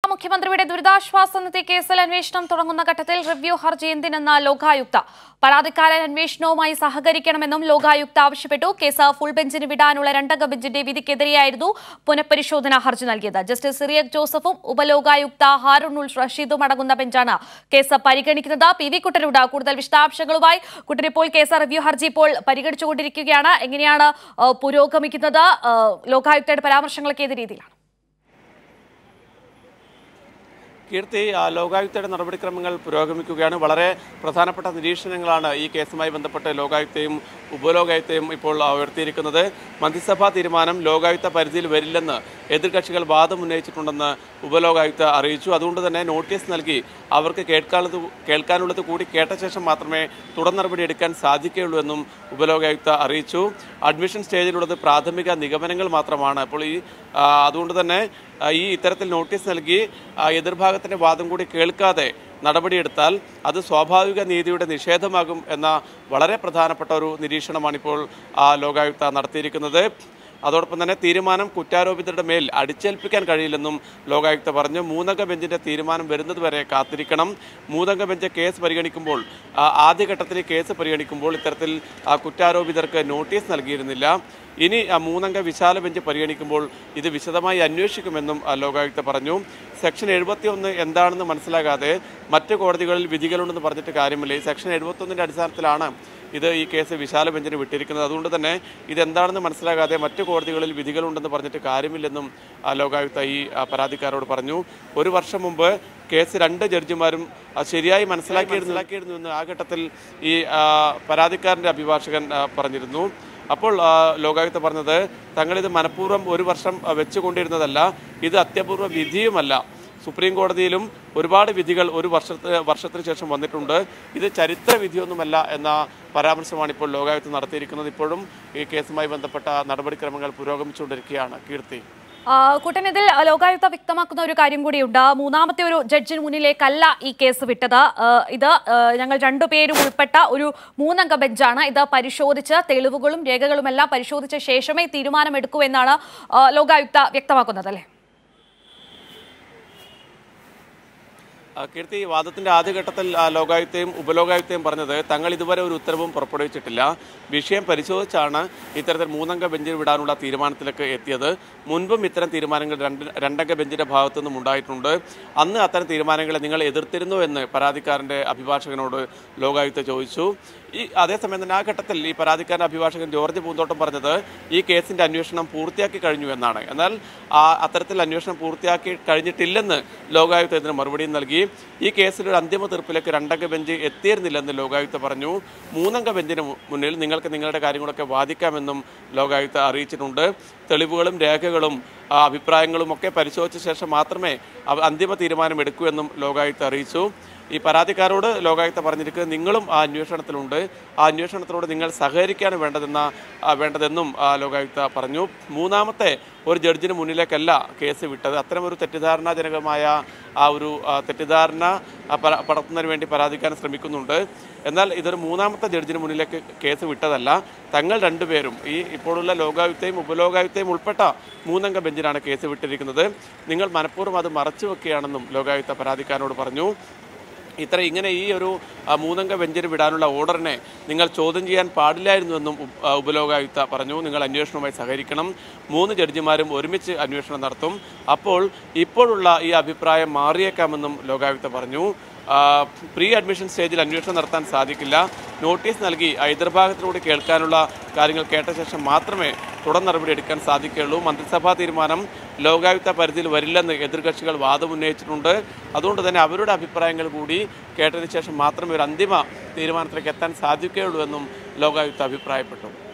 മുഖ്യമന്ത്രിയുടെ ദുരിതാശ്വാസ നിധി കേസിൽ അന്വേഷണം തുടങ്ങുന്ന ഘട്ടത്തിൽ റിവ്യൂ ഹർജി എന്തിനെന്ന ലോകായുക്ത പരാതിക്കാരൻ അന്വേഷണവുമായി സഹകരിക്കണമെന്നും ലോകായുക്ത ആവശ്യപ്പെട്ടു കേസ് ഫുൾ ബെഞ്ചിന് വിടാനുള്ള രണ്ടംഗ ബെഞ്ചിന്റെ വിധിക്കെതിരെയായിരുന്നു പുനഃപരിശോധനാ ഹർജി നൽകിയത് ജസ്റ്റിസ് സിറിയക് ജോസഫും ഉപലോകായുക്ത ഹാറൂൺ ഉൾ റഷീദും അടങ്ങുന്ന ബെഞ്ചാണ് കേസ് പരിഗണിക്കുന്നത് പി വി കുട്ടനുണ്ട് കൂടുതൽ വിശദാംശങ്ങളുമായി കുട്ടൻ ഇപ്പോൾ കേസ് റിവ്യൂ ഹർജി ഇപ്പോൾ പരിഗണിച്ചുകൊണ്ടിരിക്കുകയാണ് എങ്ങനെയാണ് ആ, പുരോഗമിക്കുന്നത് ആ, ലോകായുക്തയുടെ പരാമർശങ്ങളൊക്കെ ഏത് രീതിയിലാണ് കീർത്തി ആ, ലോകായുക്തയുടെ നടപടിക്രമങ്ങൾ പുരോഗമിക്കുകയാണ് വളരെ പ്രധാനപ്പെട്ട നിരീക്ഷണങ്ങളാണ് ഈ കേസുമായി ബന്ധപ്പെട്ട് ലോകായുക്തയും ഉപലോകായുക്തയും ഇപ്പോൾ ആ, ഉയർത്തിയിരിക്കുന്നത് മന്ത്രിസഭാ തീരുമാനം ലോകായുക്ത പരിധിയിൽ വരില്ലെന്ന് എതിർകക്ഷികൾ വാദം ഉന്നയിച്ചിട്ടുണ്ടെന്ന് ഉപലോകായുക്ത അറിയിച്ചു അതുകൊണ്ട് തന്നെ നോട്ടീസ് നൽകി അവർക്ക് കേൾക്കാനുള്ളത് കേൾക്കാനുള്ളത് കൂടി കേട്ട ശേഷം മാത്രമേ തുടർ നടപടി എടുക്കാൻ സാധിക്കുകയുള്ളൂ എന്നും ഉപലോകായുക്ത അറിയിച്ചു അഡ്മിഷൻ സ്റ്റേജിലുള്ളത് പ്രാഥമിക നിഗമനങ്ങൾ മാത്രമാണ് അപ്പോൾ ഈ ആ, അതുകൊണ്ട് തന്നെ ആ, ഈ ഇത്തരത്തിൽ നോട്ടീസ് നൽകി ആ, എതിർഭാഗത്തിന്റെ വാദം കൂടി കേൾക്കാതെ നടപടിയെടുത്താൽ അത് സ്വാഭാവിക നീതിയുടെ നിഷേധമാകും എന്ന വളരെ പ്രധാനപ്പെട്ട ഒരു നിരീക്ഷണമാണിപ്പോൾ ആ, ലോകായുക്ത നടത്തിയിരിക്കുന്നത് അതോടൊപ്പം തന്നെ തീരുമാനം കുറ്റാരോപിതരുടെ മേൽ അടിച്ചേൽപ്പിക്കാൻ കഴിയില്ലെന്നും ലോകായുക്ത പറഞ്ഞു മൂന്നംഗ ബെഞ്ചിന്റെ തീരുമാനം വരുന്നതുവരെ കാത്തിരിക്കണം മൂന്നംഗ ബെഞ്ച് കേസ് പരിഗണിക്കുമ്പോൾ ആ, ആദ്യഘട്ടത്തിൽ കേസ് പരിഗണിക്കുമ്പോൾ ഇത്തരത്തിൽ ആ, കുറ്റാരോപിതർക്ക് നോട്ടീസ് നൽകിയിരുന്നില്ല ഇനി ആ മൂന്നംഗ വിശാല ബെഞ്ച് പരിഗണിക്കുമ്പോൾ ഇത് വിശദമായി അന്വേഷിക്കുമെന്നും ആ, ലോകായുക്ത പറഞ്ഞു സെക്ഷൻ എഴുപത്തിയൊന്ന് എന്താണെന്ന് മനസ്സിലാകാതെ മറ്റ് കോടതികളിൽ വിധികളുണ്ടെന്ന് പറഞ്ഞിട്ട് കാര്യമില്ല ഈ സെക്ഷൻ എഴുപത്തൊന്നിൻ്റെ അടിസ്ഥാനത്തിലാണ് ഇത് ഈ കേസ് വിശാല ബെഞ്ചിന് വിട്ടിരിക്കുന്നത് അതുകൊണ്ട് തന്നെ ഇതെന്താണെന്ന് മനസ്സിലാകാതെ മറ്റു കോടതികളിൽ വിധികളുണ്ടെന്ന് പറഞ്ഞിട്ട് കാര്യമില്ലെന്നും ആ, ലോകായുക്ത ഈ ആ, പരാതിക്കാരോട് പറഞ്ഞു ഒരു വർഷം മുമ്പ് കേസ് രണ്ട് ജഡ്ജിമാരും ആ, ശരിയായി മനസ്സിലാക്കിയിരുന്നു മനസ്സിലാക്കിയിരുന്നുവെന്ന് ആ ഘട്ടത്തിൽ ഈ ആ, പരാതിക്കാരൻ്റെ അഭിഭാഷകൻ ആ, പറഞ്ഞിരുന്നു അപ്പോൾ ആ, ലോകായുക്ത പറഞ്ഞത് തങ്ങളിത് മനഃപൂർവ്വം ഒരു വർഷം ആ, വെച്ചുകൊണ്ടിരുന്നതല്ല ഇത് അത്യപൂർവ വിധിയുമല്ല സുപ്രീം കോടതിയിലും ഒരുപാട് വിധികൾ ഒരു വർഷത്തെ വർഷത്തിന് ശേഷം വന്നിട്ടുണ്ട് ഇത് ചരിത്ര വിധിയൊന്നുമല്ല എന്ന പരാമർശമാണ് ഇപ്പോൾ ലോകായുക്ത നടത്തിയിരിക്കുന്നത് ഇപ്പോഴും ഈ കേസുമായി ബന്ധപ്പെട്ട നടപടിക്രമങ്ങൾ പുരോഗമിച്ചുകൊണ്ടിരിക്കുകയാണ് കീർത്തി ആ, കുട്ടൻ ഇതിൽ ലോകായുക്ത വ്യക്തമാക്കുന്ന ഒരു കാര്യം കൂടിയുണ്ട് മൂന്നാമത്തെ ഒരു ജഡ്ജിന് മുന്നിലേക്കല്ല ഈ കേസ് വിട്ടത് ആ, ഇത് ആ, ഞങ്ങൾ രണ്ടുപേരും ഉൾപ്പെട്ട ഒരു മൂന്നംഗ ബെഞ്ചാണ് ഇത് പരിശോധിച്ച് തെളിവുകളും രേഖകളുമെല്ലാം പരിശോധിച്ച ശേഷമേ തീരുമാനമെടുക്കൂ എന്നാണ് ആ, ലോകായുക്ത വ്യക്തമാക്കുന്നത് അല്ലേ ആ, കീർത്തി ഈ വാദത്തിന്റെ ആദ്യഘട്ടത്തിൽ ആ, ലോകായുക്തയും ഉപലോകായുക്തയും പറഞ്ഞത് തങ്ങൾ ഇതുവരെ ഒരു ഉത്തരവും പുറപ്പെടുവിച്ചിട്ടില്ല വിഷയം പരിശോധിച്ചാണ് ഇത്തരത്തിൽ മൂന്നംഗ ബെഞ്ചിൽ വിടാനുള്ള തീരുമാനത്തിലേക്ക് എത്തിയത് മുൻപും ഇത്തരം തീരുമാനങ്ങൾ രണ്ട് രണ്ടംഗ ബെഞ്ചിന്റെ ഭാഗത്തു നിന്നും ഉണ്ടായിട്ടുണ്ട് അന്ന് അത്തരം തീരുമാനങ്ങളെ നിങ്ങൾ എതിർത്തിരുന്നു എന്ന് പരാതിക്കാരന്റെ അഭിഭാഷകനോട് ലോകായുക്ത ചോദിച്ചു ഈ അതേസമയം തന്നെ ആ ഘട്ടത്തിൽ ഈ പരാതിക്കാരന്റെ അഭിഭാഷകൻ ജോർജ് പൂന്തോട്ടം പറഞ്ഞത് ഈ കേസിന്റെ അന്വേഷണം പൂർത്തിയാക്കി കഴിഞ്ഞു എന്നാണ് എന്നാൽ ആ അത്തരത്തിൽ അന്വേഷണം പൂർത്തിയാക്കി കഴിഞ്ഞിട്ടില്ലെന്ന് ലോകായുക്ത ഇതിന് മറുപടിയും നൽകി ഈ കേസിൽ ഒരു അന്തിമ തീർപ്പിലേക്ക് രണ്ടംഗ ബെഞ്ച് എത്തിയിരുന്നില്ലെന്ന് ലോകായുക്ത പറഞ്ഞു മൂന്നംഗ ബെഞ്ചിന് മു- മുന്നിൽ നിങ്ങൾക്ക് നിങ്ങളുടെ കാര്യങ്ങളൊക്കെ വാദിക്കാമെന്നും ലോകായുക്ത അറിയിച്ചിട്ടുണ്ട് തെളിവുകളും രേഖകളും ആ, അഭിപ്രായങ്ങളും ഒക്കെ പരിശോധിച്ച ശേഷം മാത്രമേ അവ- അന്തിമ തീരുമാനം എടുക്കൂ എന്നും ലോകായുക്ത അറിയിച്ചു ഈ പരാതിക്കാരോട് ലോകായുക്ത പറഞ്ഞിരിക്കുന്നത് നിങ്ങളും ആ അന്വേഷണത്തിലുണ്ട് ആ അന്വേഷണത്തിനോട് നിങ്ങൾ സഹകരിക്കാണ് വേണ്ടതെന്ന ആ, വേണ്ടതെന്നും ആ, ലോകായുക്ത പറഞ്ഞു മൂന്നാമത്തെ ഒരു ജഡ്ജിന് മുന്നിലേക്കല്ല കേസ് വിട്ടത് അത്തരമൊരു തെറ്റിദ്ധാരണാജനകമായ ആ ഒരു ആ, തെറ്റിദ്ധാരണ ആ, പര- പടർത്തുന്നതിന് വേണ്ടി പരാതിക്കാൻ ശ്രമിക്കുന്നുണ്ട് എന്നാൽ ഇതൊരു മൂന്നാമത്തെ ജഡ്ജിന് മുന്നിലേക്ക് കേസ് വിട്ടതല്ല തങ്ങൾ രണ്ടുപേരും ഈ ഇപ്പോഴുള്ള ലോകായുക്തയും ഉപലോകായുക്തയും ഉൾപ്പെട്ട മൂന്നംഗ ബെഞ്ചിനാണ് കേസ് വിട്ടിരിക്കുന്നത് നിങ്ങൾ മനഃപൂർവ്വം അത് മറച്ചു വെക്കുകയാണെന്നും ലോകായുക്ത പരാതിക്കാരനോട് പറഞ്ഞു ഇത്ര ഇങ്ങനെ ഈ ഒരു ആ, മൂന്നംഗ ബെഞ്ചിന് വിടാനുള്ള ഓർഡറിനെ നിങ്ങൾ ചോദ്യം ചെയ്യാൻ പാടില്ലായിരുന്നുവെന്നും ഉപ- ആ, ഉപലോകായുക്ത പറഞ്ഞു നിങ്ങൾ അന്വേഷണവുമായി സഹകരിക്കണം മൂന്ന് ജഡ്ജിമാരും ഒരുമിച്ച് അന്വേഷണം നടത്തും അപ്പോൾ ഇപ്പോഴുള്ള ഈ അഭിപ്രായം മാറിയേക്കാമെന്നും ലോകായുക്ത പറഞ്ഞു ആ, പ്രീ അഡ്മിഷൻ സ്റ്റേജിൽ അന്വേഷണം നടത്താൻ സാധിക്കില്ല നോട്ടീസ് നൽകി ആ എതിർഭാഗത്തിലൂടെ കേൾക്കാനുള്ള കാര്യങ്ങൾ കേട്ട ശേഷം മാത്രമേ തുടർ നടപടി എടുക്കാൻ സാധിക്കുകയുള്ളൂ മന്ത്രിസഭാ തീരുമാനം ലോകായുക്ത പരിധിയിൽ വരില്ലെന്ന് എതിർകക്ഷികൾ വാദമുന്നയിച്ചിട്ടുണ്ട് അതുകൊണ്ട് തന്നെ അവരുടെ അഭിപ്രായങ്ങൾ കൂടി കേട്ടതിന് ശേഷം മാത്രമേ ഒരു അന്തിമ തീരുമാനത്തിലേക്ക് എത്താൻ സാധിക്കുകയുള്ളൂ എന്നും ലോകായുക്ത അഭിപ്രായപ്പെട്ടു